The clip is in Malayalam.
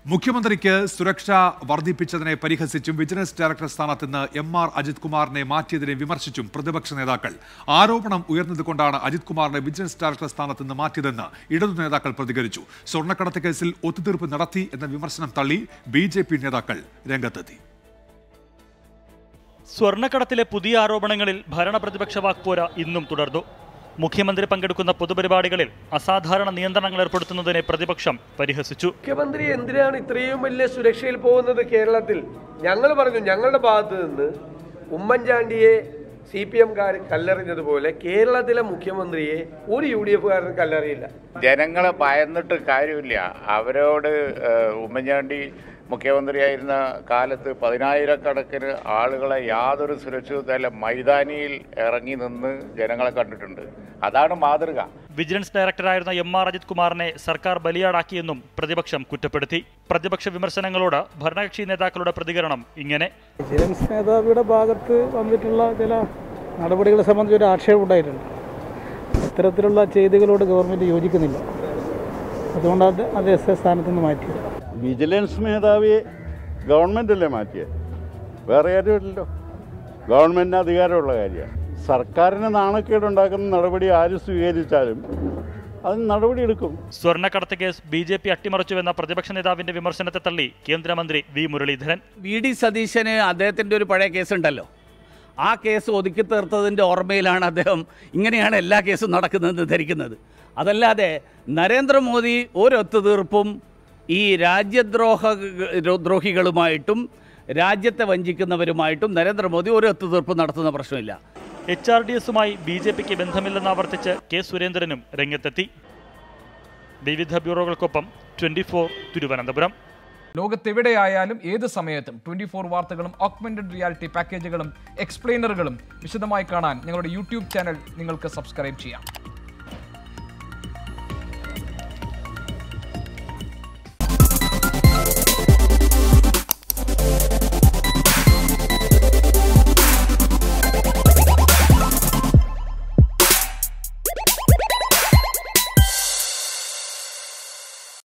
മുഖ്യമന്ത്രിക്ക് സുരക്ഷ വർദ്ധിപ്പിച്ചതിനെ പരിഹസിച്ചും വിജിലൻസ് ഡയറക്ടർ സ്ഥാനത്ത് നിന്ന് എം ആർ അജിത് കുമാറിനെ മാറ്റിയതിനെ വിമർശിച്ചും പ്രതിപക്ഷ നേതാക്കൾ ആരോപണം ഉയർന്നതുകൊണ്ടാണ് അജിത് കുമാറിനെ വിജിലൻസ് ഡയറക്ടർ സ്ഥാനത്ത് നിന്ന് മാറ്റിയതെന്ന് ഇടതു നേതാക്കൾ പ്രതികരിച്ചു സ്വർണ്ണക്കടത്ത് കേസിൽ ഒത്തുതീർപ്പ് നടത്തി എന്ന വിമർശനം തള്ളി ബി നേതാക്കൾ രംഗത്തെത്തി സ്വർണ്ണക്കടത്തിലെ പുതിയ ആരോപണങ്ങളിൽ ഭരണപ്രതിപക്ഷ വാക്പോര ഇന്നും തുടർന്നു മുഖ്യമന്ത്രി പങ്കെടുക്കുന്ന പൊതുപരിപാടികളിൽ അസാധാരണ നിയന്ത്രണങ്ങൾ ഏർപ്പെടുത്തുന്നതിനെ പ്രതിപക്ഷം പരിഹസിച്ചു മുഖ്യമന്ത്രി എന്തിനാണ് ഇത്രയും വലിയ സുരക്ഷയിൽ പോകുന്നത് കേരളത്തിൽ ഞങ്ങൾ പറഞ്ഞു ഞങ്ങളുടെ ഭാഗത്ത് നിന്ന് ഉമ്മൻചാണ്ടിയെ സി പി എംകാർ കല്ലെറിഞ്ഞതുപോലെ കേരളത്തിലെ മുഖ്യമന്ത്രിയെ ഒരു യു ഡി എഫുകാരന് കല്ലെറിയില്ല ജനങ്ങളെ ഭയന്നിട്ട് കാര്യമില്ല അവരോട് ഏഹ്, ഉമ്മൻചാണ്ടി മുഖ്യമന്ത്രിയായിരുന്ന കാലത്ത് പതിനായിരക്കണക്കിന് ആളുകളെ യാതൊരു സുരക്ഷിതല്ല മൈതാനിയിൽ ഇറങ്ങി നിന്ന് ജനങ്ങളെ കണ്ടിട്ടുണ്ട് അതാണ് മാതൃക വിജിലൻസ് ഡയറക്ടറായിരുന്ന എം ആർ അജിത് കുമാറിനെ സർക്കാർ ബലിയാടാക്കിയെന്നും പ്രതിപക്ഷം കുറ്റപ്പെടുത്തി പ്രതിപക്ഷ വിമർശനങ്ങളോട് ഭരണകക്ഷി നേതാക്കളുടെ പ്രതികരണം ഇങ്ങനെ വിജിലൻസ് മേധാവിയുടെ ഭാഗത്ത് വന്നിട്ടുള്ള ചില നടപടികളെ സംബന്ധിച്ച് ഒരു ആക്ഷേപം ഉണ്ടായിട്ടുണ്ട് ഇത്തരത്തിലുള്ള ചെയ്തികളോട് ഗവൺമെൻറ് യോജിക്കുന്നില്ല അതുകൊണ്ടാണ് അദ്ദേഹത്തെ സ്ഥാനത്ത് നിന്ന് മാറ്റിയത് വിജിലൻസ് മേധാവിയെ ഗവൺമെൻറ്റല്ലേ മാറ്റിയത് വേറെ ആരുമില്ലല്ലോ ഗവൺമെൻറ്റിന് അധികാരമുള്ള കാര്യമാണ് സർക്കാരിന് നാണക്കേടുണ്ടാക്കുന്ന നടപടി ആര് സ്വീകരിച്ചാലും അതിന് നടപടിയെടുക്കും സ്വർണ്ണക്കടത്ത് കേസ് ബി ജെ പി അട്ടിമറിച്ചുവെന്ന പ്രതിപക്ഷ നേതാവിന്റെ വിമർശനത്തെ തള്ളി കേന്ദ്രമന്ത്രി വി മുരളീധരൻ വി ഡി സതീശന് അദ്ദേഹത്തിൻ്റെ ഒരു പഴയ കേസുണ്ടല്ലോ ആ കേസ് ഒതുക്കി തീർത്തതിൻ്റെ ഓർമ്മയിലാണ് അദ്ദേഹം ഇങ്ങനെയാണ് എല്ലാ കേസും നടക്കുന്നതെന്ന് ധരിക്കുന്നത് അതല്ലാതെ നരേന്ദ്രമോദി ഒരൊത്തുതീർപ്പും ഈ രാജ്യദ്രോഹ ദ്രോഹികളുമായിട്ടും രാജ്യത്തെ വഞ്ചിക്കുന്നവരുമായിട്ടും നരേന്ദ്രമോദി ഒരു ഒത്തുതീർപ്പ് നടത്തുന്ന പ്രശ്നമില്ല എച്ച് ആർ ഡി എസുമായി ബി ജെ പിക്ക് ബന്ധമില്ലെന്ന് ആവർത്തിച്ച് കെ സുരേന്ദ്രനും രംഗത്തെത്തി വിവിധ ബ്യൂറോകൾക്കൊപ്പം ട്വന്റി ഫോർ തിരുവനന്തപുരം ലോകത്തെവിടെയായാലും ഏത് സമയത്തും ട്വന്റി ഫോർ വാർത്തകളും ഓഗ്മെന്റഡ് റിയാലിറ്റി പാക്കേജുകളും എക്സ്പ്ലെയിനറുകളും വിശദമായി കാണാൻ ഞങ്ങളുടെ യൂട്യൂബ് ചാനൽ നിങ്ങൾക്ക് സബ്സ്ക്രൈബ് ചെയ്യാം